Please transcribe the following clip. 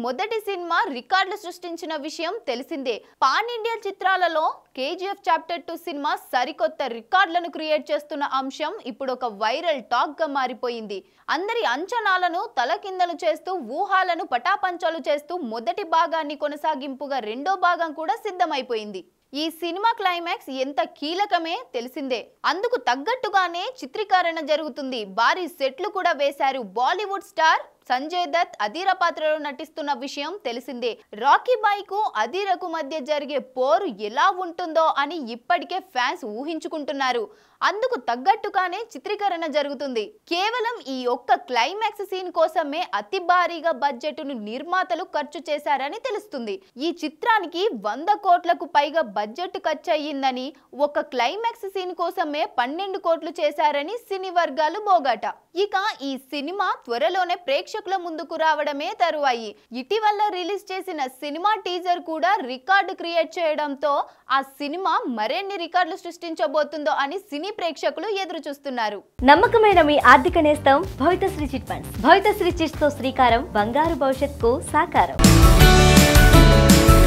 మొదటి సినిమా రికార్డులు సృష్టించిన విషయం తెలిసిందే పాన్ ఇండియా చిత్రాలలో కేజీఎఫ్ చాప్టర్ టూ సినిమా సరికొత్త రికార్డులను క్రియేట్ చేస్తున్న అంశం ఇప్పుడు ఒక వైరల్ టాక్ గా మారిపోయింది అందరి అంచనాలను తలకిందలు చేస్తూ ఊహాలను పటాపంచాలు చేస్తూ మొదటి భాగాన్ని కొనసాగింపుగా రెండో భాగం కూడా సిద్ధమైపోయింది ఈ సినిమా క్లైమాక్స్ ఎంత కీలకమే తెలిసిందే అందుకు తగ్గట్టుగానే చిత్రీకరణ జరుగుతుంది భారీ సెట్లు కూడా వేశారు బాలీవుడ్ స్టార్ సంజయ్ దత్ అధీర పాత్రలో నటిస్తున్న విషయం తెలిసిందే రాకీ బాయ్ కు అధీరకు మధ్య జరిగే పోరు ఎలా ఉంటుందో అని ఇప్పటికే ఫ్యాన్స్ ఊహించుకుంటున్నారు అందుకు తగ్గట్టుగానే చిత్రీకరణ జరుగుతుంది కేవలం ఈ ఒక్క క్లైమాక్స్ సీన్ కోసమే అతి భారీగా బడ్జెట్ ను నిర్మాతలు ఖర్చు చేశారని తెలుస్తుంది ఈ చిత్రానికి వంద కోట్లకు పైగా బడ్జెట్ ఖర్చు అయ్యిందని ఒక క్లైమాక్స్ సీన్ కోసమే పన్నెండు కోట్లు చేశారని సినీ వర్గాలు బోగాట ఇక ఈ సినిమా త్వరలోనే ప్రేక్షకుల ముందుకు రావడమే తరువాయి ఇటీవల రిలీజ్ చేసిన సినిమా టీజర్ కూడా రికార్డు క్రియేట్ చేయడంతో ఆ సినిమా మరిన్ని రికార్డులు సృష్టించబోతుందో అని సినీ ప్రేక్షకులు ఎదురు చూస్తున్నారు నమ్మకమైన మీ ఆర్థిక నేస్తం Bhavithasri chit funds Bhavithasri chits తో శ్రీకారం బంగారు భవిష్యత్తుకు సాకారం